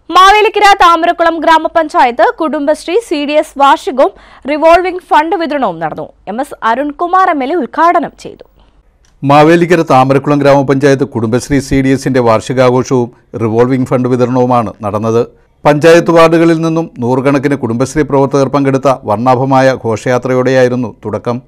മാവേലിക്കര താമരക്കുളം ഗ്രാമപഞ്ചായത്ത് Kudumbashree C D S വാർഷികവും revolving fund വിതരണവും നടന്നു M S Arunkumar M L A ഉദ്ഘാടനം ചെയ്തു മാവേലിക്കര താമരക്കുളം ഗ്രാമപഞ്ചായത്ത് കുടുംബശ്രീ സി ഡി എസിന്റെ വാർഷികാഘോഷവും റിവോൾവിംഗ് ഫണ്ട് വിതരണവുമാണ് നടന്നത് പഞ്ചായത്ത് വാർഡുകളിൽ നിന്നും നൂറുകണക്കിന് കുടുംബശ്രീ പ്രവർത്തകർ പങ്കെടുത്ത വർണ്ണാഭമായ ഘോഷയാത്രയോടെയായിരുന്നു തുടക്കം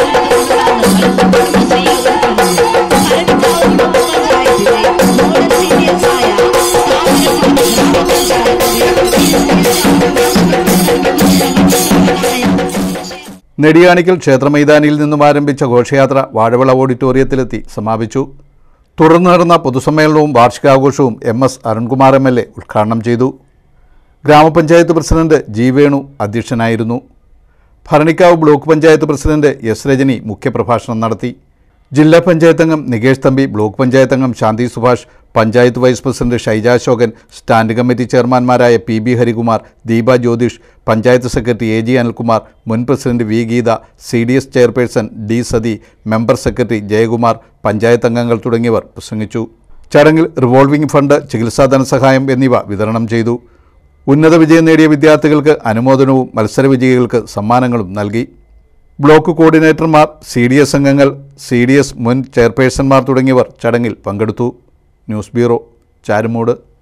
നെടിയാണിക്കൽ ക്ഷേത്രമൈതാനിയിൽ നിന്നും ആരംഭിച്ച ഘോഷയാത്ര വാഴവിള ഓഡിറ്റോറിയത്തിലെത്തി സമാപിച്ചു തുടർന്ന് നടന്ന പൊതുസമ്മേളനവും വാർഷികാഘോഷവും M S Arunkumar M L A ഉദ്ഘാടനം ചെയ്തു ഗ്രാമപഞ്ചായത്ത് പ്രസിഡന്റ് ജി വേണു അധ്യക്ഷനായിരുന്നു Bharanikkavu block panchayat president S Rajani മുഖ്യപ്രഭാഷണം നടത്തി ജില്ലാ പഞ്ചായത്ത് അംഗം നികേഷ് തമ്പി ബ്ലോക്ക് പഞ്ചായത്ത് അംഗം Shanthi Subhash panchayat vice president Shyja Ashokan standing committee ചെയർമാൻമാരായ P B Harikumar Deepa Jyothish panchayat secretary A G Anilkumar മുൻ president V Geetha C D S chairperson D Sathi member secretary Jayakumar panchayat അംഗങ്ങൾ തുടങ്ങിയവർ പ്രസംഗിച്ചു ചടങ്ങിൽ റിവോൾവിംഗ് ഫണ്ട് ചികിത്സാ ധനസഹായം എന്നിവ വിതരണം ചെയ്തു ഉന്നത വിജയം നേടിയ വിദ്യാർത്ഥികൾക്ക് അനുമോദനവും മത്സര വിജയികൾക്ക് സമ്മാനങ്ങളും നൽകി ബ്ലോക്ക് കോർഡിനേറ്റർമാർ സി ഡി എസ് അംഗങ്ങൾ സി ഡി എസ് മുൻ ചെയർപേഴ്സൺമാർ തുടങ്ങിയവർ ചടങ്ങിൽ പങ്കെടുത്തു ന്യൂസ് ബ്യൂറോ ചാരുമൂട്